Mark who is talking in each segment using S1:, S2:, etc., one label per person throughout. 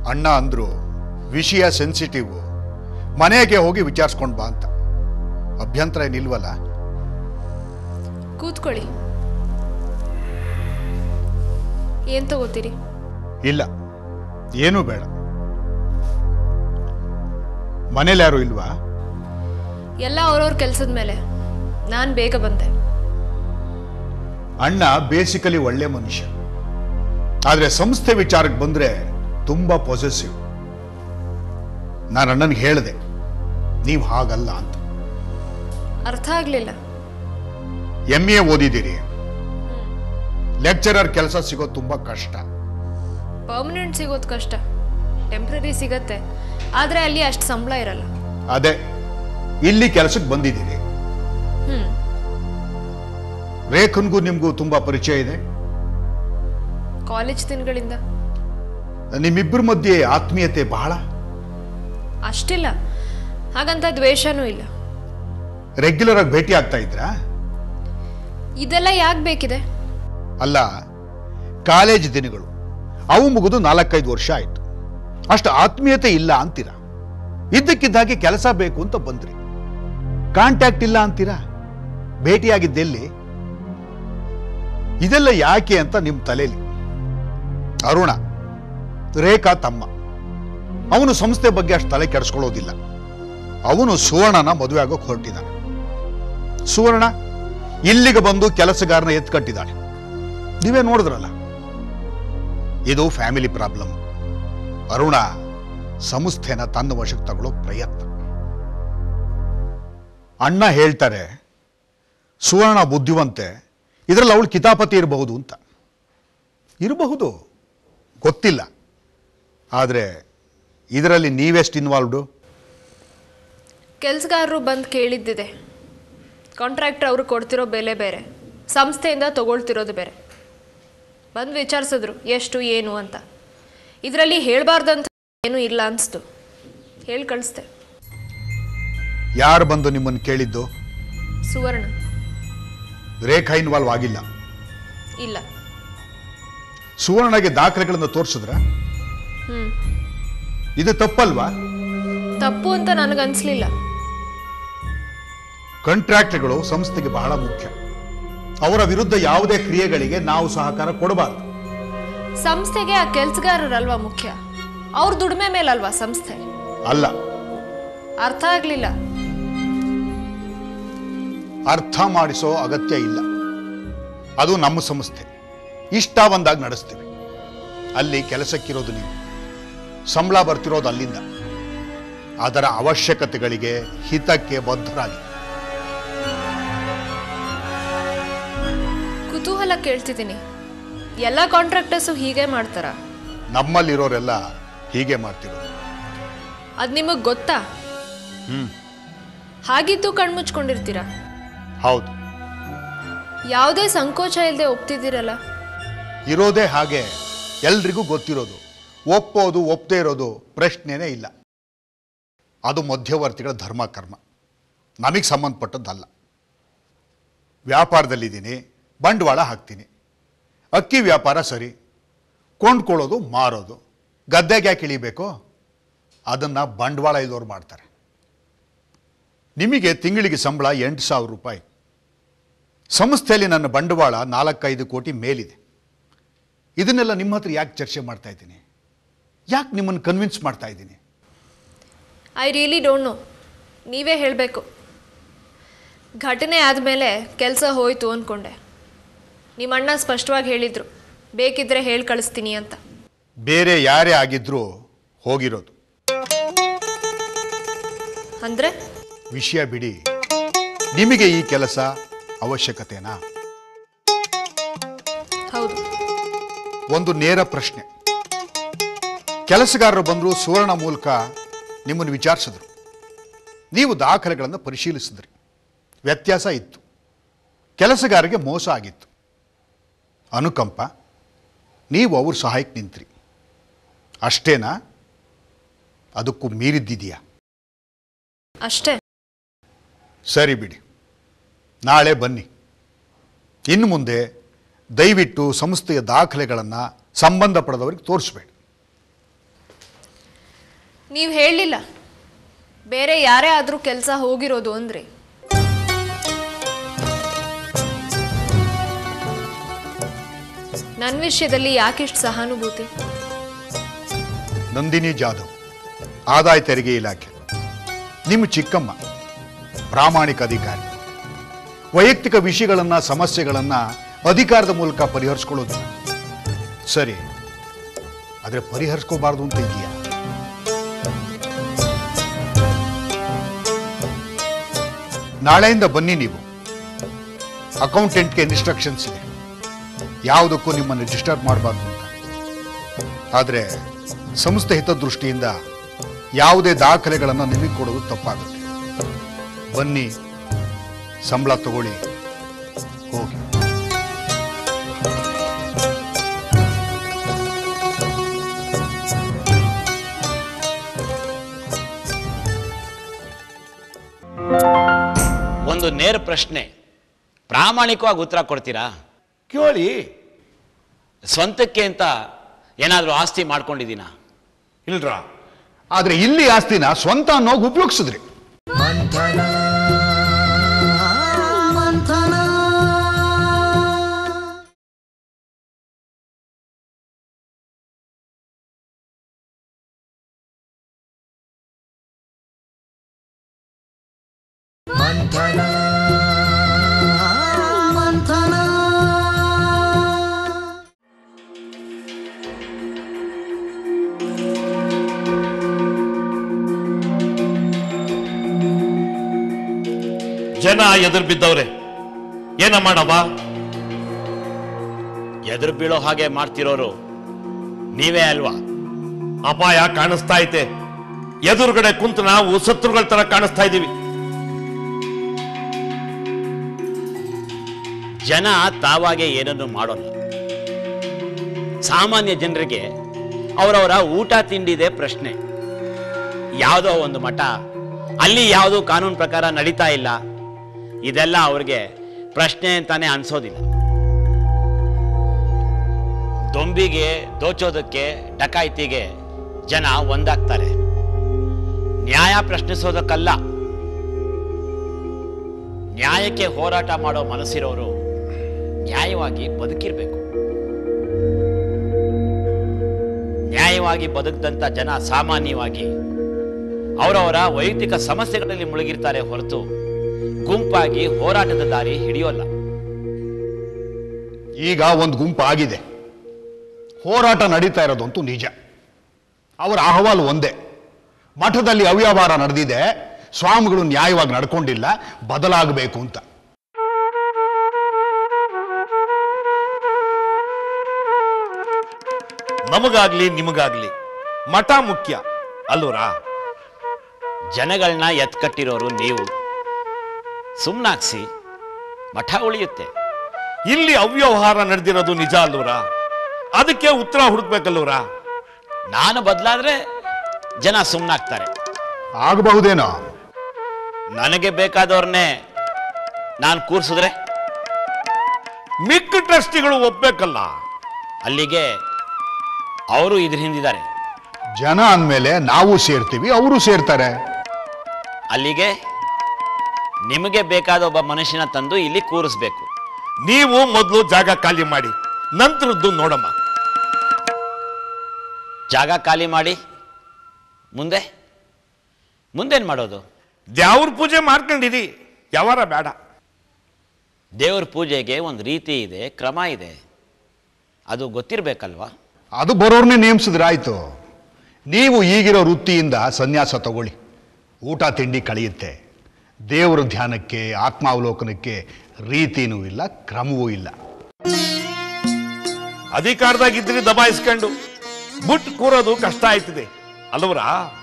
S1: ಅಣ್ಣ ಅಂದ್ರು ವಿಷಯ ಸೆನ್ಸಿಟಿವ್ ಮನೆಗೆ ಹೋಗಿ ವಿಚಾರಿಸ್ಕೊಂಡು ಬಾ ಅಂತ ಅಭ್ಯಂತರ ಏನಿಲ್ವಲ್ಲ
S2: ಕೂತ್ಕೊಳ್ಳಿ ಏನ್ ತಗೋತೀರಿ
S1: ಇಲ್ಲ ಏನೂ ಬೇಡ ಮನೇಲಿ ಯಾರು ಇಲ್ವಾ
S2: ಎಲ್ಲ ಅವ್ರವ್ರ ಕೆಲ್ಸದ ಮೇಲೆ ನಾನು ಬೇಗ ಬಂದೆ
S1: ಅಣ್ಣ ಬೇಸಿಕಲಿ ಒಳ್ಳೆ ಮನುಷ್ಯ ಆದ್ರೆ ಸಂಸ್ಥೆ ವಿಚಾರಕ್ಕೆ ಬಂದ್ರೆ ತುಂಬಾ ಪೊಸೆಸಿವ್ ನಾನು ಅಣ್ಣನಿಗೆ ಹೇಳಿದೆ ನೀವು ಹಾಗಲ್ಲ ಅಂತ
S2: ಅರ್ಥ ಆಗ್ಲಿಲ್ಲ
S1: ಎಮ್ ಎ ಓದಿದ್ದೀರಿ ಲೆಕ್ಚರರ್ ಕೆಲಸ ಸಿಗೋದು ತುಂಬಾ ಕಷ್ಟ
S2: ಪರ್ಮನೆಂಟ್ ಸಿಗೋದು ಕಷ್ಟ ಟೆಂಪ್ರರಿ ಸಿಗತ್ತೆ ಆದ್ರೆ ಅಲ್ಲಿ ಅಷ್ಟು ಸಂಬಳ ಇರಲ್ಲ
S1: ಅದೇ ಇಲ್ಲಿ ಕೆಲಸಕ್ಕೆ ಬಂದಿದ್ದೀರಿ
S2: ಹ್ಮ್
S1: ರೇಖನ್ಗೂ ನಿಮ್ಗೂ ತುಂಬಾ ಪರಿಚಯ ಇದೆ
S2: ಕಾಲೇಜ್ ದಿನಗಳಿಂದ
S1: ನಿಮ್ಮಿಬ್ಬರ ಮಧ್ಯೆ ಆತ್ಮೀಯತೆ ಬಹಳ
S2: ಅಷ್ಟಿಲ್ಲ ಹಾಗಂತ ದ್ವೇಷನೂ ಇಲ್ಲ
S1: ರೆಗ್ಯುಲರ್ ಆಗಿ ಭೇಟಿ ಆಗ್ತಾ ಇದ್ರಾ
S2: ಇದೆಲ್ಲ ಯಾಕೆ ಬೇಕಿದೆ
S1: ಅಲ್ಲ ಕಾಲೇಜ್ ದಿನಗಳು ಅವು ಮುಗಿದು ನಾಲ್ಕೈದು ವರ್ಷ ಆಯ್ತು ಅಷ್ಟು ಆತ್ಮೀಯತೆ ಇಲ್ಲ ಅಂತೀರಾ ಇದ್ದಕ್ಕಿದ್ದಾಗೆ ಕೆಲಸ ಬೇಕು ಅಂತ ಬಂದ್ರಿ ಕಾಂಟ್ಯಾಕ್ಟ್ ಇಲ್ಲ ಅಂತೀರಾ ಭೇಟಿಯಾಗಿದ್ದೆಲ್ಲಿ ಇದೆಲ್ಲ ಯಾಕೆ ಅಂತ ನಿಮ್ಮ ತಲೆಯಲ್ಲಿ ಅರುಣ ರೇಖಾ ತಮ್ಮ ಅವನು ಸಂಸ್ಥೆ ಬಗ್ಗೆ ಅಷ್ಟು ತಲೆ ಕೆಡಿಸ್ಕೊಳ್ಳೋದಿಲ್ಲ ಅವನು ಸುವರ್ಣನ ಮದುವೆ ಆಗೋಕೆ ಹೊರಟಿದ್ದಾನೆ ಸುವರ್ಣ ಇಲ್ಲಿಗೆ ಬಂದು ಕೆಲಸಗಾರನ ಎತ್ಕಟ್ಟಿದ್ದಾನೆ ನೀವೇ ನೋಡಿದ್ರಲ್ಲ ಇದು ಫ್ಯಾಮಿಲಿ ಪ್ರಾಬ್ಲಮ್ ಅರುಣ ಸಂಸ್ಥೆನ ತನ್ನ ವಶಕ್ಕೆ ತಗೊಳ್ಳೋ ಪ್ರಯತ್ನ ಅಣ್ಣ ಹೇಳ್ತಾರೆ ಸುವರ್ಣ ಬುದ್ಧಿವಂತೆ ಇದರಲ್ಲಿ ಅವಳು ಕಿತಾಪತಿ ಇರಬಹುದು ಅಂತ ಇರಬಹುದು ಗೊತ್ತಿಲ್ಲ ಆದರೆ ಇದರಲ್ಲಿ ನೀವೆಷ್ಟು ಇನ್ವಾಲ್ವ್ಡು
S2: ಕೆಲ್ಸಗಾರರು ಬಂದು ಕೇಳಿದ್ದಿದೆ ಕಾಂಟ್ರಾಕ್ಟರ್ ಅವರು ಕೊಡ್ತಿರೋ ಬೆಲೆ ಬೇರೆ ಸಂಸ್ಥೆಯಿಂದ ತಗೊಳ್ತಿರೋದು ಬೇರೆ ಬಂದು ವಿಚಾರಿಸಿದ್ರು ಎಷ್ಟು ಏನು ಅಂತ ಇದರಲ್ಲಿ ಹೇಳಬಾರ್ದಂತ ಏನೂ ಇಲ್ಲ ಅನಿಸ್ತು ಹೇಳಿ ಕಳಿಸ್ದೆ
S1: ಯಾರು ಬಂದು ನಿಮ್ಮನ್ನು ಕೇಳಿದ್ದು
S2: ಸುವರ್ಣ
S1: ರೇಖಾ ಇನ್ವಾಲ್ವ್ ಆಗಿಲ್ಲ
S2: ಇಲ್ಲ
S1: ಸುವರ್ಣಗೆ ದಾಖಲೆಗಳನ್ನು ತೋರಿಸಿದ್ರ
S2: ಹ್ಞೂ
S1: ಇದು ತಪ್ಪಲ್ವಾ
S2: ತಪ್ಪು ಅಂತ ನನಗನ್ಸ್ಲಿಲ್ಲ
S1: ಕಾಂಟ್ರಾಕ್ಟ್ಗಳು ಸಂಸ್ಥೆಗೆ ಬಹಳ ಮುಖ್ಯ ಅವರ ವಿರುದ್ಧ ಯಾವುದೇ ಕ್ರಿಯೆಗಳಿಗೆ ನಾವು ಸಹಕಾರ ಕೊಡಬಾರದು
S2: ಸಂಸ್ಥೆಗೆ ಆ ಕೆಲ್ಸಗಾರರಲ್ವಾ ಮುಖ್ಯ ಅವ್ರ ದುಡಿಮೆ ಮೇಲಲ್ವಾ ಸಂಸ್ಥೆ
S1: ಅಲ್ಲ
S2: ಅರ್ಥ ಆಗಲಿಲ್ಲ
S1: ಅರ್ಥ ಮಾಡಿಸೋ ಅಗತ್ಯ ಇಲ್ಲ ಅದು ನಮ್ಮ ಸಂಸ್ಥೆ ಇಷ್ಟ ಬಂದಾಗ ನಡೆಸ್ತೀವಿ ಅಲ್ಲಿ ಕೆಲಸಕ್ಕಿರೋದು ನೀವು ಸಂಬಳ ಬರ್ತಿರೋದು ಅಲ್ಲಿಂದ ಅದರ ಅವಶ್ಯಕತೆಗಳಿಗೆ ಹಿತಕ್ಕೆ ಬದ್ಧರಾಗಿ
S2: ಕುತೂಹಲ ಕೇಳ್ತಿದ್ದೀನಿ ಎಲ್ಲ ಕಾಂಟ್ರಾಕ್ಟರ್ಸು ಹೀಗೆ ಮಾಡ್ತಾರಾ
S1: ನಮ್ಮಲ್ಲಿರೋರೆಲ್ಲ ಹೀಗೆ ಮಾಡ್ತಿರೋದು
S2: ಅದು ನಿಮಗೆ ಗೊತ್ತಾ
S1: ಹ್ಮ್
S2: ಹಾಗಿದ್ದು ಕಣ್ಮುಚ್ಕೊಂಡಿರ್ತೀರಾ
S1: ಹೌದು
S2: ಯಾವುದೇ ಸಂಕೋಚ ಇಲ್ಲದೆ ಒಪ್ತಿದ್ದೀರಲ್ಲ
S1: ಇರೋದೇ ಹಾಗೆ ಎಲ್ರಿಗೂ ಗೊತ್ತಿರೋದು ಒಪ್ಪೋದು ಒಪ್ಪದೇ ಇರೋದು ಪ್ರಶ್ನೆನೇ ಇಲ್ಲ ಅದು ಮಧ್ಯವರ್ತಿಗಳ ಧರ್ಮ ಕರ್ಮ ನಮಗೆ ಸಂಬಂಧಪಟ್ಟದ್ದಲ್ಲ ವ್ಯಾಪಾರದಲ್ಲಿದ್ದೀನಿ ಬಂಡವಾಳ ಹಾಕ್ತೀನಿ ಅಕ್ಕಿ ವ್ಯಾಪಾರ ಸರಿ ಕೊಂಡ್ಕೊಳ್ಳೋದು ಮಾರೋದು ಗದ್ದೆಗೆ ಯಾಕೆ ಇಳಿಬೇಕು ಅದನ್ನು ಬಂಡವಾಳ ಇದ್ದವ್ರು ಮಾಡ್ತಾರೆ ನಿಮಗೆ ತಿಂಗಳಿಗೆ ಸಂಬಳ ಎಂಟು ಸಾವಿರ ರೂಪಾಯಿ ಸಂಸ್ಥೆಯಲ್ಲಿ ನನ್ನ ಬಂಡವಾಳ ನಾಲ್ಕೈದು ಕೋಟಿ ಮೇಲಿದೆ ಇದನ್ನೆಲ್ಲ ನಿಮ್ಮ ಹತ್ರ ಯಾಕೆ ಚರ್ಚೆ ಮಾಡ್ತಾ ಇದ್ದೀನಿ ಯಾಕೆ ನಿಮ್ಮನ್ನು ಕನ್ವಿನ್ಸ್ ಮಾಡ್ತಾ ಇದ್ದೀನಿ
S2: ಐ ರಿಯಲಿ ಡೋಂಟ್ ನೋ ನೀವೇ ಹೇಳಬೇಕು ಘಟನೆ ಆದಮೇಲೆ ಕೆಲಸ ಹೋಯ್ತು ಅಂದ್ಕೊಂಡೆ ನಿಮ್ಮ ಅಣ್ಣ ಸ್ಪಷ್ಟವಾಗಿ ಹೇಳಿದರು ಬೇಕಿದ್ರೆ ಹೇಳಿ ಕಳಿಸ್ತೀನಿ ಅಂತ
S1: ಬೇರೆ ಯಾರೇ ಆಗಿದ್ರೂ ಹೋಗಿರೋದು
S2: ಅಂದರೆ
S1: ವಿಷಯ ಬಿಡಿ ನಿಮಗೆ ಈ ಕೆಲಸ ಅವಶ್ಯಕತೆನಾ
S2: ಹೌದು
S1: ಒಂದು ನೇರ ಪ್ರಶ್ನೆ ಕೆಲಸಗಾರರು ಬಂದರು ಸುವರ್ಣ ಮೂಲಕ ನಿಮ್ಮನ್ನು ವಿಚಾರಿಸಿದ್ರು ನೀವು ದಾಖಲೆಗಳನ್ನು ಪರಿಶೀಲಿಸಿದ್ರಿ ವ್ಯತ್ಯಾಸ ಇತ್ತು ಕೆಲಸಗಾರರಿಗೆ ಮೋಸ ಆಗಿತ್ತು ಅನುಕಂಪ ನೀವು ಅವ್ರ ಸಹಾಯಕ್ಕೆ ನಿಂತ್ರಿ ಅಷ್ಟೇನಾ ಅದಕ್ಕೂ ಮೀರಿದ್ದಿದೆಯಾ
S2: ಅಷ್ಟೇ
S1: ಸರಿ ಬಿಡಿ ನಾಳೆ ಬನ್ನಿ ಇನ್ನು ಮುಂದೆ ದಯವಿಟ್ಟು ಸಂಸ್ಥೆಯ ದಾಖಲೆಗಳನ್ನು ಸಂಬಂಧಪಡದವರಿಗೆ ತೋರಿಸ್ಬೇಡಿ
S2: ನೀವು ಹೇಳಲಿಲ್ಲ ಬೇರೆ ಯಾರೇ ಆದರೂ ಕೆಲಸ ಹೋಗಿರೋದು ಅಂದರೆ ನನ್ನ ವಿಷಯದಲ್ಲಿ ಯಾಕಿಷ್ಟು ಸಹಾನುಭೂತಿ
S1: ನಂದಿನಿ ಜಾಧವ್ ಆದಾಯ ತೆರಿಗೆ ಇಲಾಖೆ ನಿಮ್ಮ ಚಿಕ್ಕಮ್ಮ ಪ್ರಾಮಾಣಿಕ ಅಧಿಕಾರಿ ವೈಯಕ್ತಿಕ ವಿಷಯಗಳನ್ನ ಸಮಸ್ಯೆಗಳನ್ನ ಅಧಿಕಾರದ ಮೂಲಕ ಪರಿಹರಿಸ್ಕೊಳ್ಳೋದು ಸರಿ ಆದರೆ ಪರಿಹರಿಸ್ಕೋಬಾರ್ದು ಅಂತ ಇದೆಯಾ ನಾಳೆಯಿಂದ ಬನ್ನಿ ನೀವು ಅಕೌಂಟೆಂಟ್ಗೆ ಇನ್ಸ್ಟ್ರಕ್ಷನ್ಸ್ ಇದೆ ಯಾವುದಕ್ಕೂ ನಿಮ್ಮನ್ನು ಡಿಸ್ಟರ್ಬ್ ಮಾಡಬಾರ್ದು ಅಂತ ಆದರೆ ಸಂಸ್ಥೆ ಹಿತದೃಷ್ಟಿಯಿಂದ ಯಾವುದೇ ದಾಖಲೆಗಳನ್ನು ನಿಮಗೆ ಕೊಡೋದು ತಪ್ಪಾಗುತ್ತೆ ಬನ್ನಿ ಸಂಬಳ ತಗೊಳ್ಳಿ ಹೋಗಿ
S3: ಒಂದು ನೇರ ಪ್ರಶ್ನೆ ಪ್ರಾಮಾಣಿಕವಾಗಿ ಉತ್ತರ ಕೊಡ್ತೀರಾ
S4: ಕೇಳಿ
S3: ಸ್ವಂತಕ್ಕೆ ಅಂತ ಏನಾದರೂ ಆಸ್ತಿ ಮಾಡ್ಕೊಂಡಿದ್ದೀನ
S4: ಇಲ್ರ
S1: ಆದರೆ ಇಲ್ಲಿ ಆಸ್ತಿನ ಸ್ವಂತ ಅನ್ನೋಗಿ ಉಪಯೋಗಿಸಿದ್ರಿ
S4: ಜನ ಎದುರು ಬಿದ್ದವ್ರೆ ಏನ ಮಾಡವ
S3: ಎದುರು ಬೀಳೋ ಹಾಗೆ ಮಾಡ್ತಿರೋರು ನೀವೇ ಅಲ್ವಾ
S4: ಅಪಾಯ ಕಾಣಿಸ್ತಾ ಐತೆ ಎದುರುಗಡೆ ಕುಂತು ನಾವು ಶತ್ರುಗಳ ತರ ಕಾಣಿಸ್ತಾ ಇದೀವಿ
S3: ಜನ ತಾವಾಗೆ ಏನನ್ನು ಮಾಡೋಲ್ಲ ಸಾಮಾನ್ಯ ಜನರಿಗೆ ಅವರವರ ಊಟ ತಿಂಡಿದೆ ಪ್ರಶ್ನೆ ಯಾವುದೋ ಒಂದು ಮಠ ಅಲ್ಲಿ ಯಾವುದೋ ಕಾನೂನು ಪ್ರಕಾರ ನಡೀತಾ ಇಲ್ಲ ಇದೆಲ್ಲ ಅವ್ರಿಗೆ ಪ್ರಶ್ನೆ ಅಂತಾನೆ ಅನ್ಸೋದಿಲ್ಲ ದೊಂಬಿಗೆ ದೋಚೋದಕ್ಕೆ ಡಕಾಯಿತಿಗೆ ಜನ ಒಂದಾಗ್ತಾರೆ ನ್ಯಾಯ ಪ್ರಶ್ನಿಸೋದಕ್ಕಲ್ಲ ನ್ಯಾಯಕ್ಕೆ ಹೋರಾಟ ಮಾಡೋ ಮನಸ್ಸಿರೋರು ನ್ಯಾಯವಾಗಿ ಬದುಕಿರ್ಬೇಕು ನ್ಯಾಯವಾಗಿ ಬದುಕದಂತ ಜನ ಸಾಮಾನ್ಯವಾಗಿ ಅವರವರ ವೈಯಕ್ತಿಕ ಸಮಸ್ಯೆಗಳಲ್ಲಿ ಮುಳುಗಿರ್ತಾರೆ ಹೊರತು ಗುಂಪಾಗಿ ಹೋರಾಟದ ದಾರಿ ಹಿಡಿಯೋಲ್ಲ
S1: ಈಗ ಒಂದು ಗುಂಪು ಆಗಿದೆ ಹೋರಾಟ ನಡೀತಾ ಇರೋದಂತೂ ನಿಜ ಅವರ ಅಹವಾಲು ಒಂದೇ ಮಠದಲ್ಲಿ ಅವ್ಯವಹಾರ ನಡೆದಿದೆ ಸ್ವಾಮಿಗಳು ನ್ಯಾಯವಾಗಿ ನಡ್ಕೊಂಡಿಲ್ಲ ಬದಲಾಗಬೇಕು ಅಂತ
S4: ನಮಗಾಗ್ಲಿ ನಿಮಗಾಗ್ಲಿ ಮಠ ಮುಖ್ಯ ಅಲ್ಲೂರಾ
S3: ಜನಗಳನ್ನ ಎತ್ಕಟ್ಟಿರೋರು ನೀವು ಸುಮ್ನಾಕ್ಸಿ ಮಠ ಉಳಿಯುತ್ತೆ
S4: ಇಲ್ಲಿ ಅವ್ಯವಹಾರ ನಡೆದಿರೋದು ನಿಜ ಅಲ್ಲೂರ ಅದಕ್ಕೆ ಉತ್ತರ ಹುಡುಕ್ಬೇಕಲ್ಲೂರ
S3: ನಾನು ಬದಲಾದ್ರೆ ಜನ ಸುಮ್ನಾಗ್ತಾರೆ
S1: ಆಗಬಹುದೇನೋ
S3: ನನಗೆ ಬೇಕಾದವ್ರನ್ನೇ ನಾನು ಕೂರ್ಸಿದ್ರೆ
S4: ಮಿಕ್ಕ ಟ್ರಸ್ಟಿಗಳು ಒಪ್ಬೇಕಲ್ಲ
S3: ಅಲ್ಲಿಗೆ ಅವರು ಇದ್ರ ಹಿಂದಿದ್ದಾರೆ
S1: ಜನ ಅಂದಮೇಲೆ ನಾವು ಸೇರ್ತೀವಿ ಅವರು ಸೇರ್ತಾರೆ
S3: ಅಲ್ಲಿಗೆ ನಿಮಗೆ ಬೇಕಾದ ಒಬ್ಬ ಮನುಷ್ಯನ ತಂದು ಇಲ್ಲಿ ಕೂರಿಸ್ಬೇಕು
S4: ನೀವು ಮೊದಲು ಜಾಗ ಖಾಲಿ ಮಾಡಿ ನಂತರದ್ದು ನೋಡಮ್ಮ
S3: ಜಾಗ ಖಾಲಿ ಮಾಡಿ ಮುಂದೆ ಮುಂದೇನು ಮಾಡೋದು
S4: ದ್ಯಾವ್ರ ಪೂಜೆ ಮಾಡ್ಕೊಂಡಿರಿ ಯಾವಾರ ಬೇಡ
S3: ದೇವ್ರ ಪೂಜೆಗೆ ಒಂದು ರೀತಿ ಇದೆ ಕ್ರಮ ಇದೆ ಅದು ಗೊತ್ತಿರಬೇಕಲ್ವಾ
S1: ಅದು ಬರೋರ್ನೇ ನೇಮಿಸಿದ್ರೆ ಆಯ್ತು ನೀವು ಈಗಿರೋ ವೃತ್ತಿಯಿಂದ ಸನ್ಯಾಸ ತಗೊಳ್ಳಿ ಊಟ ತಿಂಡಿ ಕಳೆಯುತ್ತೆ ದೇವರ ಧ್ಯಾನಕ್ಕೆ ಆತ್ಮಾವಲೋಕನಕ್ಕೆ ರೀತಿನೂ ಇಲ್ಲ ಕ್ರಮವೂ ಇಲ್ಲ
S4: ಅಧಿಕಾರದಾಗಿದ್ರಿ ದಬಾಯಿಸ್ಕೊಂಡು ಬುಟ್ ಕೂರೋದು ಕಷ್ಟ ಆಯ್ತದೆ ಅಲ್ವರಾ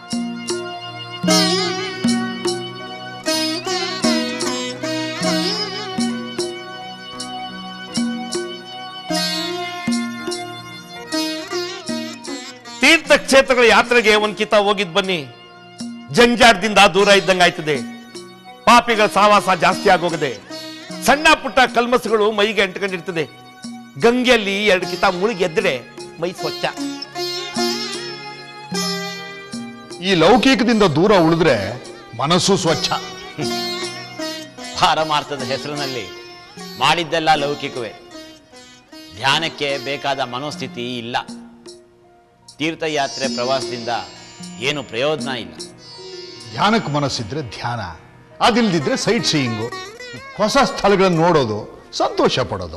S4: ತೀರ್ಥಕ್ಷೇತ್ರಗಳ ಯಾತ್ರೆಗೆ ಒಂದ್ ಕಿತ ಹೋಗಿದ್ ಬನ್ನಿ ಜಂಜಾಟದಿಂದ ದೂರ ಇದ್ದಂಗ ಆಯ್ತದೆ ಪಾಪಿಗಳ ಸಾವಾಸ ಜಾಸ್ತಿ ಆಗೋಗದೆ ಸಣ್ಣ ಪುಟ್ಟ ಕಲ್ಮಸಗಳು ಮೈಗೆ ಅಂಟ್ಕೊಂಡಿರ್ತದೆ ಗಂಗೆಯಲ್ಲಿ ಎರಡು ಕಿತ ಮುಳುಗಿ ಎದ್ರೆ ಮೈ ಸ್ವಚ್ಛ
S1: ಈ ಲೌಕಿಕದಿಂದ ದೂರ ಉಳಿದ್ರೆ ಮನಸ್ಸು ಸ್ವಚ್ಛ
S3: ಪಾರಮಾರ್ಥದ ಹೆಸರಿನಲ್ಲಿ ಮಾಡಿದ್ದೆಲ್ಲ ಲೌಕಿಕವೇ ಧ್ಯಾನಕ್ಕೆ ಬೇಕಾದ ಮನೋಸ್ಥಿತಿ ಇಲ್ಲ ತೀರ್ಥಯಾತ್ರೆ ಪ್ರವಾಸದಿಂದ ಏನು ಪ್ರಯೋಜನ ಇಲ್ಲ
S1: ಧ್ಯಾನಕ್ಕೆ ಮನಸ್ಸಿದ್ರೆ ಧ್ಯಾನ ಅದಿಲ್ದಿದ್ರೆ ಸೈಟ್ ಸೀಯಿಂಗು ಹೊಸ ಸ್ಥಳಗಳನ್ನು ನೋಡೋದು ಸಂತೋಷ ಪಡೋದು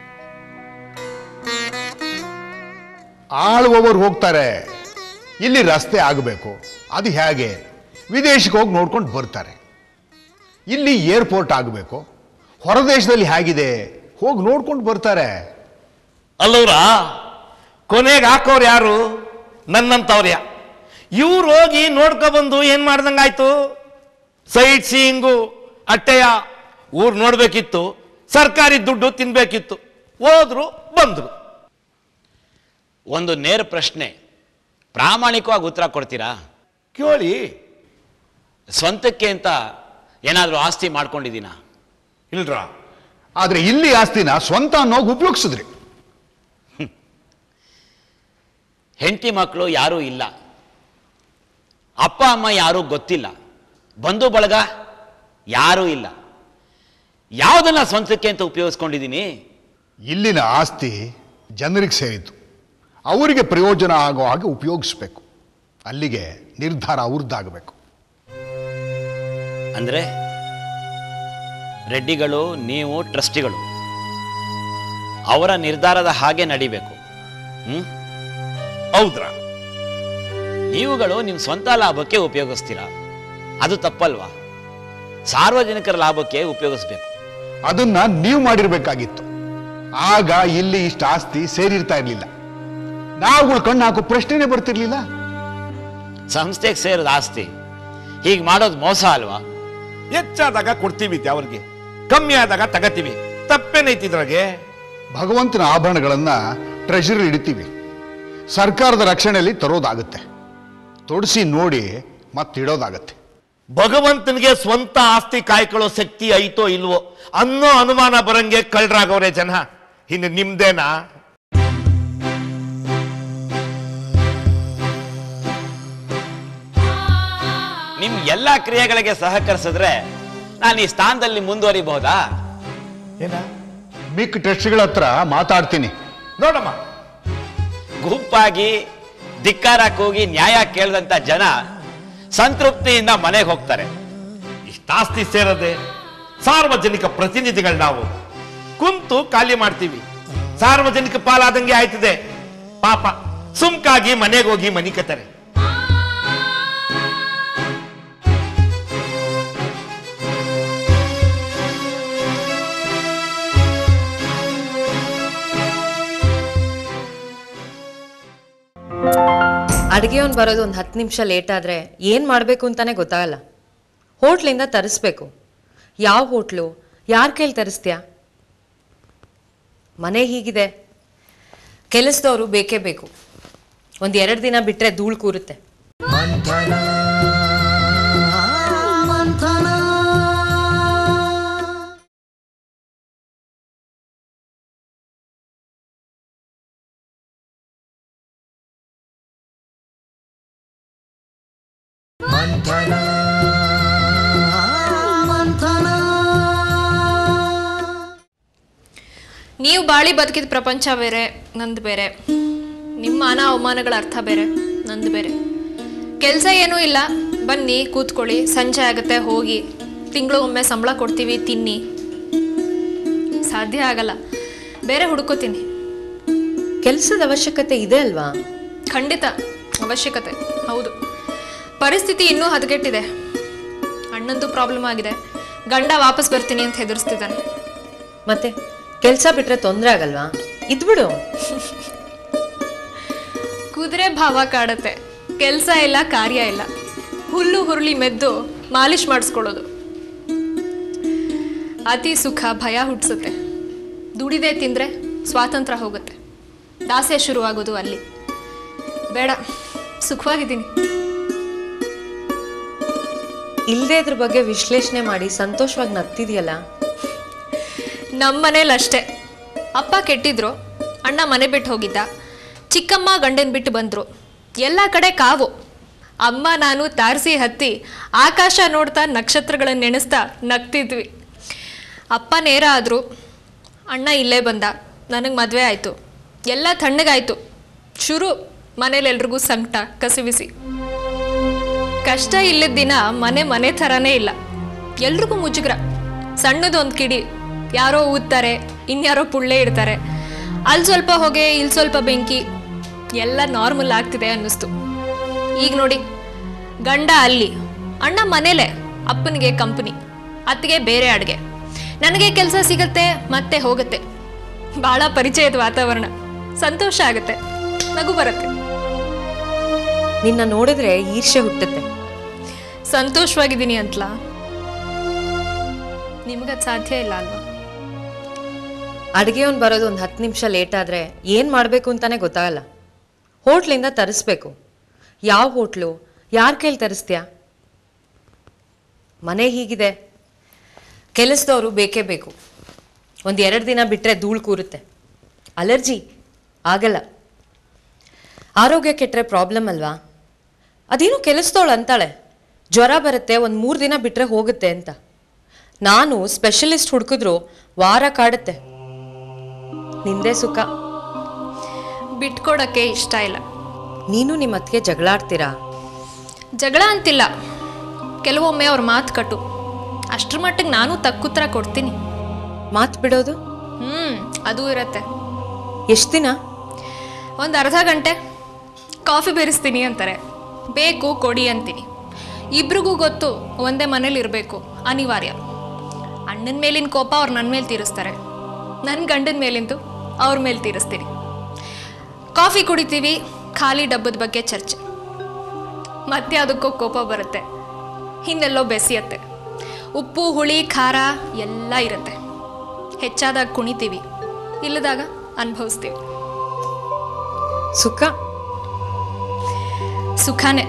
S1: ಆಳುವವರು ಹೋಗ್ತಾರೆ ಇಲ್ಲಿ ರಸ್ತೆ ಆಗಬೇಕು ಅದು ಹೇಗೆ ವಿದೇಶಕ್ಕೆ ಹೋಗಿ ನೋಡ್ಕೊಂಡು ಬರ್ತಾರೆ ಇಲ್ಲಿ ಏರ್ಪೋರ್ಟ್ ಆಗಬೇಕು ಹೊರದೇಶದಲ್ಲಿ ಹೇಗಿದೆ ಹೋಗಿ ನೋಡ್ಕೊಂಡು ಬರ್ತಾರೆ
S4: ಅಲ್ಲವ್ರ ಕೊನೆಗೆ ಹಾಕೋರು ಯಾರು ನನ್ನಂತವ್ರ್ಯ ಇವ್ರು ಹೋಗಿ ನೋಡ್ಕೊಬಂದು ಏನ್ ಮಾಡ್ದಂಗಾಯ್ತು ಸೈಟ್ ಸೀಯಿಂಗು ಅಟ್ಟೆಯ ಊರ್ ನೋಡ್ಬೇಕಿತ್ತು ಸರ್ಕಾರಿ ದುಡ್ಡು ತಿನ್ಬೇಕಿತ್ತು ಹೋದ್ರು ಬಂದ್ರು
S3: ಒಂದು ನೇರ ಪ್ರಶ್ನೆ ಪ್ರಾಮಾಣಿಕವಾಗಿ ಉತ್ತರ ಕೊಡ್ತೀರಾ
S4: ಕೇಳಿ
S3: ಸ್ವಂತಕ್ಕೆ ಅಂತ ಏನಾದರೂ ಆಸ್ತಿ ಮಾಡ್ಕೊಂಡಿದ್ದೀನಾ
S4: ಇಲ್ರ
S1: ಆದ್ರೆ ಇಲ್ಲಿ ಆಸ್ತಿನ ಸ್ವಂತ ಅನ್ನೋಗಿ ಉಪಯೋಗಿಸಿದ್ರಿ
S3: ಹೆಂಡತಿ ಮಕ್ಕಳು ಯಾರೂ ಇಲ್ಲ ಅಪ್ಪ ಅಮ್ಮ ಯಾರೂ ಗೊತ್ತಿಲ್ಲ ಬಂಧು ಬಳಗ ಯಾರೂ ಇಲ್ಲ ಯಾವುದನ್ನ ಸ್ವಂತಕ್ಕೆ ಅಂತ ಉಪಯೋಗಿಸ್ಕೊಂಡಿದ್ದೀನಿ
S1: ಇಲ್ಲಿನ ಆಸ್ತಿ ಜನರಿಗೆ ಸೇರಿತು ಅವರಿಗೆ ಪ್ರಯೋಜನ ಆಗೋ ಹಾಗೆ ಉಪಯೋಗಿಸ್ಬೇಕು ಅಲ್ಲಿಗೆ ನಿರ್ಧಾರ ಅವ್ರದ್ದಾಗಬೇಕು
S3: ಅಂದರೆ ರೆಡ್ಡಿಗಳು ನೀವು ಟ್ರಸ್ಟಿಗಳು ಅವರ ನಿರ್ಧಾರದ ಹಾಗೆ ನಡಿಬೇಕು ಹ್ಮ್
S4: ಹೌದ್ರ
S3: ನೀವುಗಳು ನಿಮ್ಮ ಸ್ವಂತ ಲಾಭಕ್ಕೆ ಉಪಯೋಗಿಸ್ತೀರಾ ಅದು ತಪ್ಪಲ್ವಾ ಸಾರ್ವಜನಿಕರ ಲಾಭಕ್ಕೆ ಉಪಯೋಗಿಸ್ಬೇಕು
S1: ಅದನ್ನ ನೀವು ಮಾಡಿರ್ಬೇಕಾಗಿತ್ತು ಆಗ ಇಲ್ಲಿ ಇಷ್ಟ ಆಸ್ತಿ ಸೇರಿರ್ತಾ ಇರ್ಲಿಲ್ಲ ನಾವುಗಳು ಕಣ್ಣು ಹಾಕೋ ಪ್ರಶ್ನೆನೇ ಬರ್ತಿರ್ಲಿಲ್ಲ
S3: ಸಂಸ್ಥೆಗೆ ಸೇರಿದ ಆಸ್ತಿ ಹೀಗೆ ಮಾಡೋದು ಮೋಸ ಅಲ್ವಾ
S4: ಹೆಚ್ಚಾದಾಗ ಕೊಡ್ತೀವಿ ಅವ್ರಿಗೆ ಕಮ್ಮಿ ಆದಾಗ ತಗತೀವಿ ತಪ್ಪೇನೈತಿ ಇದ್ರಾಗೆ
S1: ಭಗವಂತನ ಆಭರಣಗಳನ್ನ ಟ್ರೆಷರಿ ಇಡ್ತೀವಿ ಸರ್ಕಾರದ ರಕ್ಷಣೆಯಲ್ಲಿ ತರೋದಾಗುತ್ತೆ ತೊಡಸಿ ನೋಡಿ ಮತ್ತಿಡೋದಾಗತ್ತೆ
S4: ಭಗವಂತನಿಗೆ ಸ್ವಂತ ಆಸ್ತಿ ಕಾಯ್ಕೊಳ್ಳೋ ಶಕ್ತಿ ಐತೋ ಇಲ್ವೋ ಅನ್ನೋ ಅನುಮಾನ ಬರಂಗೆ ಕಳ್ರಾಗವ್ರೆ ಜನ ಇನ್ನು ನಿಮ್ದೇನಾ
S3: ನಿಮ್ ಎಲ್ಲ ಕ್ರಿಯೆಗಳಿಗೆ ಸಹಕರಿಸಿದ್ರೆ ನಾನು ಈ ಸ್ಥಾನದಲ್ಲಿ ಮುಂದುವರಿಬಹುದಾ
S4: ಏನ
S1: ಮಿಕ್ ಟ್ರಸ್ಟ್ಗಳ ಹತ್ರ ಮಾತಾಡ್ತೀನಿ
S4: ನೋಡಮ್ಮ
S3: ಗುಂಪಾಗಿ ಧಿಕ್ಕಾರಕ್ಕೆ ಹೋಗಿ ನ್ಯಾಯ ಕೇಳಿದಂತ ಜನ ಸಂತೃಪ್ತಿಯಿಂದ ಮನೆಗೆ ಹೋಗ್ತಾರೆ
S4: ಇಷ್ಟಾಸ್ತಿ ಸೇರದೆ ಸಾರ್ವಜನಿಕ ಪ್ರತಿನಿಧಿಗಳು ನಾವು ಕುಂತು ಖಾಲಿ ಮಾಡ್ತೀವಿ ಸಾರ್ವಜನಿಕ ಪಾಲಾದಂಗೆ ಆಯ್ತದೆ ಪಾಪ ಸುಮ್ಕಾಗಿ ಮನೆಗೆ ಹೋಗಿ ಮನಿಕತಾರೆ
S5: ಅಡುಗೆಯವನು ಬರೋದು ಒಂದು ಹತ್ತು ನಿಮಿಷ ಲೇಟ್ ಆದರೆ ಏನು ಮಾಡಬೇಕು ಅಂತಾನೆ ಗೊತ್ತಾಗಲ್ಲ ಹೋಟ್ಲಿಂದ ತರಿಸ್ಬೇಕು ಯಾವ ಹೋಟ್ಲು ಯಾರ ಕೈಲಿ ತರಿಸ್ತೀಯಾ ಮನೆ ಹೀಗಿದೆ ಕೆಲಸದವರು ಬೇಕೇ ಬೇಕು ಒಂದು ಎರಡು ದಿನ ಬಿಟ್ಟರೆ ಧೂಳು ಕೂರುತ್ತೆ
S2: ನೀವು ಬಾಳಿ ಬದುಕಿದ ಪ್ರಪಂಚ ಬೇರೆ ನಂದು ಬೇರೆ ನಿಮ್ಮ ಮಾನ ಅವಮಾನಗಳ ಅರ್ಥ ಬೇರೆ ನಂದು ಬೇರೆ ಕೆಲಸ ಏನೂ ಇಲ್ಲ ಬನ್ನಿ ಕೂತ್ಕೊಳ್ಳಿ ಸಂಜೆ ಆಗುತ್ತೆ ಹೋಗಿ ತಿಂಗಳಿಗೊಮ್ಮೆ ಸಂಬಳ ಕೊಡ್ತೀವಿ ತಿನ್ನಿ ಸಾಧ್ಯ ಆಗಲ್ಲ ಬೇರೆ ಹುಡ್ಕೋತೀನಿ
S5: ಕೆಲಸದ ಅವಶ್ಯಕತೆ ಇದೆ ಅಲ್ವಾ
S2: ಖಂಡಿತ ಅವಶ್ಯಕತೆ ಹೌದು ಪರಿಸ್ಥಿತಿ ಇನ್ನೂ ಹದಗೆಟ್ಟಿದೆ ಅಣ್ಣಂದು ಪ್ರಾಬ್ಲಮ್ ಆಗಿದೆ ಗಂಡ ವಾಪಸ್ ಬರ್ತೀನಿ ಅಂತ ಹೆದರ್ಸ್ತಿದ್ದಾನೆ
S5: ಮತ್ತೆ ಕೆಲಸ ಬಿಟ್ರೆ ತೊಂದರೆ ಆಗಲ್ವಾ ಇದ್ಬಿಡು
S2: ಕುದುರೆ ಭಾವ ಕಾಡತ್ತೆ ಕೆಲಸ ಇಲ್ಲ ಕಾರ್ಯ ಇಲ್ಲ ಹುಲ್ಲು ಹುರುಳಿ ಮೆದ್ದು ಮಾಲಿಶ್ ಮಾಡಿಸ್ಕೊಳ್ಳೋದು ಅತಿ ಸುಖ ಭಯ ಹುಟ್ಟಿಸುತ್ತೆ ದುಡಿದೇ ತಿಂದರೆ ಸ್ವಾತಂತ್ರ್ಯ ಹೋಗುತ್ತೆ ದಾಸೆ ಶುರುವಾಗೋದು ಅಲ್ಲಿ ಬೇಡ ಸುಖವಾಗಿದ್ದೀನಿ
S5: ಇಲ್ಲದೆ ಇದ್ರ ಬಗ್ಗೆ ವಿಶ್ಲೇಷಣೆ ಮಾಡಿ ಸಂತೋಷವಾಗಿ ನಗ್ತಿದ್ಯಲ್ಲ
S2: ನಮ್ಮ ಮನೇಲಿ ಅಷ್ಟೇ ಅಪ್ಪ ಕೆಟ್ಟಿದ್ರು ಅಣ್ಣ ಮನೆ ಬಿಟ್ಟು ಹೋಗಿದ್ದ ಚಿಕ್ಕಮ್ಮ ಗಂಡನ ಬಿಟ್ಟು ಬಂದರು ಎಲ್ಲ ಕಡೆ ಕಾವು ಅಮ್ಮ ನಾನು ತಾರಸಿ ಹತ್ತಿ ಆಕಾಶ ನೋಡ್ತಾ ನಕ್ಷತ್ರಗಳನ್ನು ನೆನೆಸ್ತಾ ನಗ್ತಿದ್ವಿ ಅಪ್ಪ ನೇರ ಆದರು ಅಣ್ಣ ಇಲ್ಲೇ ಬಂದ ನನಗೆ ಮದುವೆ ಆಯಿತು ಎಲ್ಲ ತಣ್ಣಗಾಯ್ತು ಶುರು ಮನೇಲಿ ಎಲ್ರಿಗೂ ಸಂಕಟ ಕಸಿವಿಸಿ ಕಷ್ಟ ಇಲ್ಲದ ದಿನ ಮನೆ ಮನೆ ಥರನೇ ಇಲ್ಲ ಎಲ್ರಿಗೂ ಮುಜುಗ್ರ ಸಣ್ಣದೊಂದು ಕಿಡಿ ಯಾರೋ ಊದ್ತಾರೆ ಇನ್ಯಾರೋ ಪುಳ್ಳೆ ಇಡ್ತಾರೆ ಅಲ್ಲಿ ಸ್ವಲ್ಪ ಹೊಗೆ ಇಲ್ಲಿ ಸ್ವಲ್ಪ ಬೆಂಕಿ ಎಲ್ಲ ನಾರ್ಮಲ್ ಆಗ್ತಿದೆ ಅನ್ನಿಸ್ತು ಈಗ ನೋಡಿ ಗಂಡ ಅಲ್ಲಿ ಅಣ್ಣ ಮನೇಲೆ ಅಪ್ಪನಿಗೆ ಕಂಪನಿ ಅತ್ತಿಗೆ ಬೇರೆ ಅಡುಗೆ ನನಗೆ ಕೆಲಸ ಸಿಗತ್ತೆ ಮತ್ತೆ ಹೋಗುತ್ತೆ ಭಾಳ ಪರಿಚಯದ ವಾತಾವರಣ ಸಂತೋಷ ಆಗುತ್ತೆ ನಗು ಬರುತ್ತೆ
S5: ನಿನ್ನ ನೋಡಿದ್ರೆ ಈರ್ಷೆ ಹುಟ್ಟುತ್ತೆ
S2: ಸಂತೋಷವಾಗಿದ್ದೀನಿ ಅಂತಲಾ ನಿಮ್ಗದು ಸಾಧ್ಯ ಇಲ್ಲ ಅಲ್ವಾ
S5: ಅಡುಗೆಯವನು ಬರೋದು ಒಂದು ಹತ್ತು ನಿಮಿಷ ಲೇಟ್ ಆದರೆ ಏನು ಮಾಡಬೇಕು ಅಂತಾನೆ ಗೊತ್ತಾಗಲ್ಲ ಹೋಟ್ಲಿಂದ ತರಿಸ್ಬೇಕು ಯಾವ ಹೋಟ್ಲು ಯಾರ ಕೈಲಿ ತರಿಸ್ತೀಯಾ ಮನೆ ಹೀಗಿದೆ ಕೆಲಸದವರು ಬೇಕೇ ಬೇಕು ಒಂದು ಎರಡು ದಿನ ಬಿಟ್ಟರೆ ಧೂಳು ಕೂರುತ್ತೆ ಅಲರ್ಜಿ ಆಗಲ್ಲ ಆರೋಗ್ಯ ಕೆಟ್ಟರೆ ಪ್ರಾಬ್ಲಮ್ ಅಲ್ವಾ ಅದೇನು ಕೆಲಸದವಳು ಅಂತಾಳೆ ಜ್ವರ ಬರುತ್ತೆ ಒಂದು ಮೂರು ದಿನ ಬಿಟ್ಟರೆ ಹೋಗುತ್ತೆ ಅಂತ ನಾನು ಸ್ಪೆಷಲಿಸ್ಟ್ ಹುಡುಕಿದ್ರು ವಾರ ಕಾಡುತ್ತೆ ನಿಂದೇ ಸುಖ
S2: ಬಿಟ್ಕೊಡೋಕ್ಕೆ ಇಷ್ಟ ಇಲ್ಲ
S5: ನೀನು ನಿಮ್ಮ ಅತ್ತಿಗೆ ಜಗಳಾಡ್ತೀರಾ
S2: ಜಗಳ ಅಂತಿಲ್ಲ ಕೆಲವೊಮ್ಮೆ ಅವ್ರ ಮಾತು ಕಟ್ಟು ಅಷ್ಟ್ರ ಮಟ್ಟಿಗೆ ನಾನು ತಕ್ಕುತ್ತರ ಕೊಡ್ತೀನಿ
S5: ಮಾತು ಬಿಡೋದು
S2: ಹ್ಞೂ ಅದು ಇರತ್ತೆ
S5: ಎಷ್ಟು ದಿನ
S2: ಒಂದು ಅರ್ಧ ಗಂಟೆ ಕಾಫಿ ಬೆರೆಸ್ತೀನಿ ಅಂತಾರೆ ಬೇಕು ಕೊಡಿ ಅಂತೀನಿ ಇಬ್ರಿಗೂ ಗೊತ್ತು ಒಂದೇ ಮನೇಲಿ ಇರಬೇಕು ಅನಿವಾರ್ಯ ಅಣ್ಣನ ಮೇಲಿನ ಕೋಪ ಅವ್ರು ನನ್ನ ಮೇಲೆ ತೀರಿಸ್ತಾರೆ ನನ್ನ ಗಂಡನ ಮೇಲಿಂದು ಅವ್ರ ಮೇಲೆ ತೀರಿಸ್ತೀನಿ ಕಾಫಿ ಕುಡಿತೀವಿ ಖಾಲಿ ಡಬ್ಬದ ಬಗ್ಗೆ ಚರ್ಚೆ ಮತ್ತೆ ಅದಕ್ಕೂ ಕೋಪ ಬರುತ್ತೆ ಹಿಂದೆಲ್ಲೋ ಬೆಸೆಯತ್ತೆ ಉಪ್ಪು ಹುಳಿ ಖಾರ ಎಲ್ಲ ಇರುತ್ತೆ ಹೆಚ್ಚಾದಾಗ ಕುಣಿತೀವಿ ಇಲ್ಲದಾಗ ಅನುಭವಿಸ್ತೀವಿ
S5: ಸುಖ
S2: ಸುಖನೇ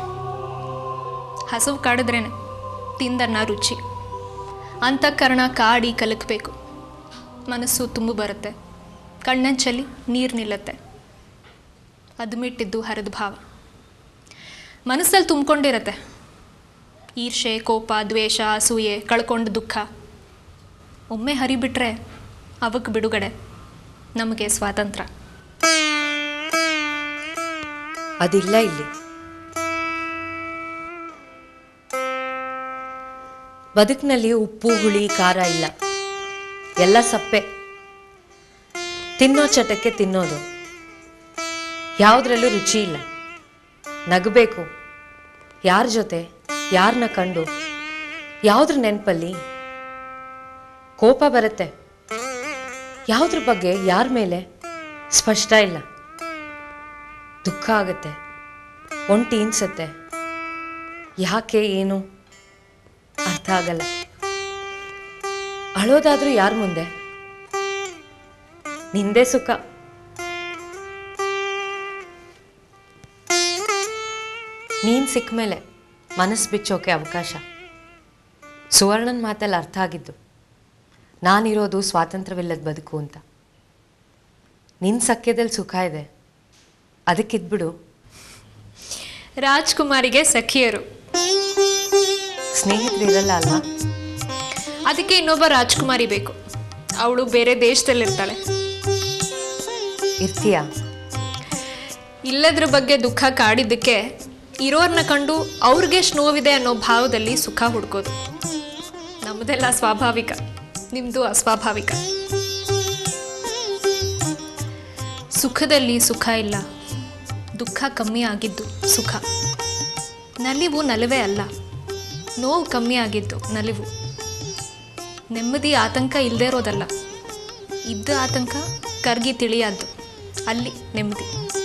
S2: ಹಸುವು ಕಾಡಿದ್ರೇನೆ ತಿಂದನ್ನ ರುಚಿ ಅಂತಃಕರಣ ಕಾಡಿ ಕಲಕಬೇಕು ಮನಸ್ಸು ತುಂಬು ಬರುತ್ತೆ ಕಣ್ಣಂಚಲ್ಲಿ ನೀರು ನಿಲ್ಲತ್ತೆ ಅದು ಮಿಟ್ಟಿದ್ದು ಹರಿದ ಭಾವ ಮನಸ್ಸಲ್ಲಿ ತುಂಬಿಕೊಂಡಿರತ್ತೆ ಈರ್ಷೆ ಕೋಪ ದ್ವೇಷ ಅಸೂಯೆ ಕಳ್ಕೊಂಡು ದುಃಖ ಒಮ್ಮೆ ಹರಿಬಿಟ್ರೆ ಅವಕ್ಕೆ ಬಿಡುಗಡೆ ನಮಗೆ ಸ್ವಾತಂತ್ರ್ಯ
S5: ಅದಿಲ್ಲ ಇಲ್ಲಿ ಬದುಕಿನಲ್ಲಿ ಉಪ್ಪು ಹುಳಿ ಖಾರ ಇಲ್ಲ ಎಲ್ಲ ಸಪ್ಪೆ ತಿನ್ನೋ ಚಟಕ್ಕೆ ತಿನ್ನೋದು ಯಾವುದ್ರಲ್ಲೂ ರುಚಿ ಇಲ್ಲ ನಗಬೇಕು ಯಾರ ಜೊತೆ ಯಾರನ್ನ ಕಂಡು ಯಾವುದ್ರ ನೆನಪಲ್ಲಿ ಕೋಪ ಬರುತ್ತೆ ಯಾವುದ್ರ ಬಗ್ಗೆ ಯಾರ ಮೇಲೆ ಸ್ಪಷ್ಟ ಇಲ್ಲ ದುಃಖ ಆಗುತ್ತೆ ಒಂಟಿ ಇನ್ಸತ್ತೆ ಯಾಕೆ ಏನು ಅರ್ಥ ಆಗಲ್ಲ ಅಳೋದಾದ್ರೂ ಯಾರ ಮುಂದೆ ನಿಂದೇ ಸುಖ ನೀನ್ ಸಿಕ್ಕ ಮೇಲೆ ಮನಸ್ಸು ಬಿಚ್ಚೋಕೆ ಅವಕಾಶ ಸುವರ್ಣನ್ ಮಾತಲ್ಲಿ ಅರ್ಥ ಆಗಿದ್ದು ನಾನಿರೋದು ಸ್ವಾತಂತ್ರ್ಯವಿಲ್ಲದ ಬದುಕು ಅಂತ ನಿನ್ನ ಸಖ್ಯದಲ್ಲಿ ಸುಖ ಇದೆ ಅದಕ್ಕಿದ್ಬಿಡು
S2: ರಾಜ್ಕುಮಾರಿಗೆ ಸಖಿಯರು
S5: ಸ್ನೇಹಿತರಿರಲ್ಲ ಅಲ್ವಾ
S2: ಅದಕ್ಕೆ ಇನ್ನೊಬ್ಬ ರಾಜ್ಕುಮಾರಿ ಬೇಕು ಅವಳು ಬೇರೆ ದೇಶದಲ್ಲಿರ್ತಾಳೆ
S5: ಇರ್ತೀಯಾ
S2: ಇಲ್ಲದ್ರ ಬಗ್ಗೆ ದುಃಖ ಕಾಡಿದ್ದಕ್ಕೆ ಇರೋರ್ನ ಕಂಡು ಅವ್ರಿಗೆಷ್ಟು ನೋವಿದೆ ಅನ್ನೋ ಭಾವದಲ್ಲಿ ಸುಖ ಹುಡ್ಕೋದು ನಮ್ಮದೆಲ್ಲ ಸ್ವಾಭಾವಿಕ ನಿಮ್ಮದು ಅಸ್ವಾಭಾವಿಕ ಸುಖದಲ್ಲಿ ಸುಖ ಇಲ್ಲ ದುಃಖ ಕಮ್ಮಿ ಆಗಿದ್ದು ಸುಖ ನಲಿವು ನಲಿವೇ ಅಲ್ಲ ನೋವು ಕಮ್ಮಿ ಆಗಿದ್ದು ನಲಿವು ನೆಮ್ಮದಿ ಆತಂಕ ಇಲ್ಲದೆ ಇರೋದಲ್ಲ ಇದ್ದ ಆತಂಕ ಕರ್ಗಿ ತಿಳಿಯಾದ್ದು ಅಲ್ಲಿ ನೆಮ್ಮದಿ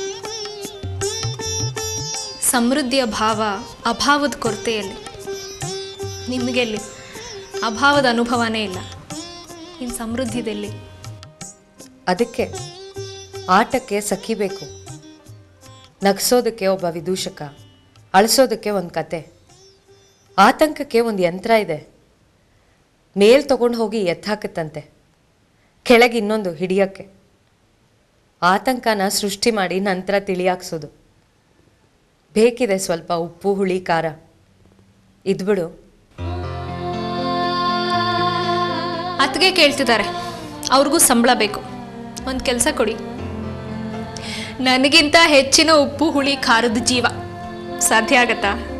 S2: ಸಮೃದ್ಧಿಯ ಭಾವ ಅಭಾವದ ಕೊರತೆಯಲ್ಲಿ ನಿಮಗೆಲ್ಲಿ ಅಭಾವದ ಅನುಭವನೇ ಇಲ್ಲ ಇನ್ನು ಸಮೃದ್ಧಿದಲ್ಲಿ
S5: ಅದಕ್ಕೆ ಆಟಕ್ಕೆ ಸಖಿ ಬೇಕು ನಗ್ಸೋದಕ್ಕೆ ಒಬ್ಬ ವಿದೂಷಕ ಅಳಿಸೋದಕ್ಕೆ ಒಂದು ಕತೆ ಆತಂಕಕ್ಕೆ ಒಂದು ಯಂತ್ರ ಇದೆ ಮೇಲ್ ತಗೊಂಡು ಹೋಗಿ ಎತ್ತಾಕತ್ತಂತೆ ಕೆಳಗೆ ಇನ್ನೊಂದು ಹಿಡಿಯೋಕ್ಕೆ ಆತಂಕನ ಸೃಷ್ಟಿ ಮಾಡಿ ನಂತರ ತಿಳಿಯಾಕ್ಸೋದು ಬೇಕಿದೆ ಸ್ವಲ್ಪ ಉಪ್ಪು ಹುಳಿ ಖಾರ ಇದ್ಬಿಡು
S2: ಅತ್ತಿಗೆ ಕೇಳ್ತಿದ್ದಾರೆ ಅವ್ರಿಗೂ ಸಂಬಳ ಬೇಕು ಒಂದು ಕೆಲಸ ಕೊಡಿ ನನಗಿಂತ ಹೆಚ್ಚಿನ ಉಪ್ಪು ಹುಳಿ ಖಾರದ ಜೀವ ಸಾಧ್ಯ ಆಗತ್ತಾ